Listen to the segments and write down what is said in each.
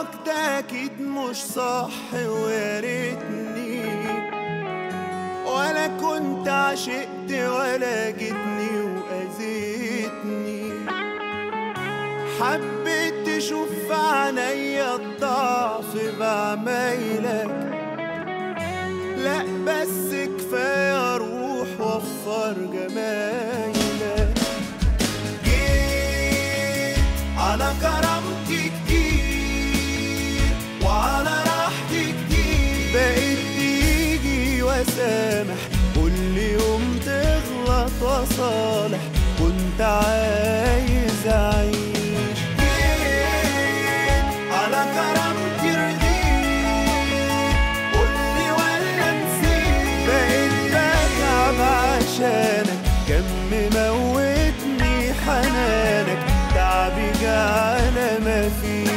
وراك ده اكيد مش صح ويا ريتني ولا كنت عشقت ولا جيتني واذيتني حبيت تشوف في عينيا الضعف بعمايلك لا بس كفايه روح وفر جمايلك جيت على كرامتي كتير وعلى راحتي كتير بقيت تيجي واسامح كل يوم تغلط وصالح كنت عايز اعيش جيت على كرامتي رضيت قولي ولا نسيت بقيت بتعب عشانك كم موتني حنانك تعبي جعل مفيش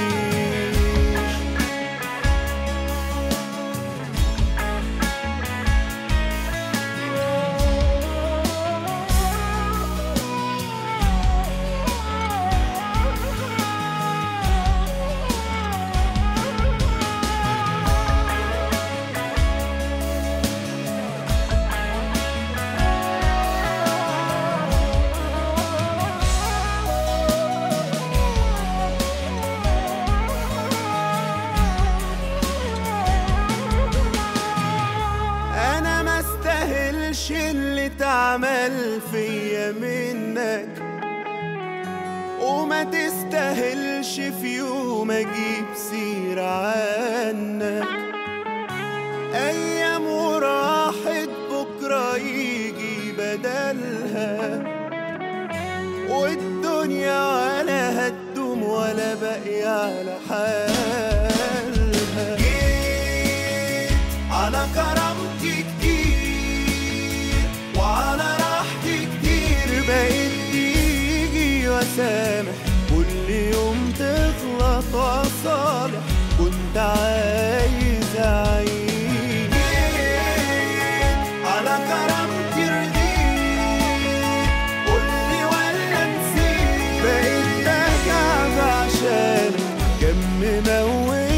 انا ما استاهلش اللي اتعمل فيا منك وما تستاهلش في يوم اجيب سيرة عنك ايام وراحت بكرة يجي بدلها والدنيا ولا هتدوم ولا باقي على حالها جيت على كرامتي كتير وعلى راحتي كتير بقيت تيجي واسامح كل يوم تغلط وصالح كنت عايز اعيش جيت على كرامتي رضيت قولي ولا نسيت بقيت بتعب عشانك كم موت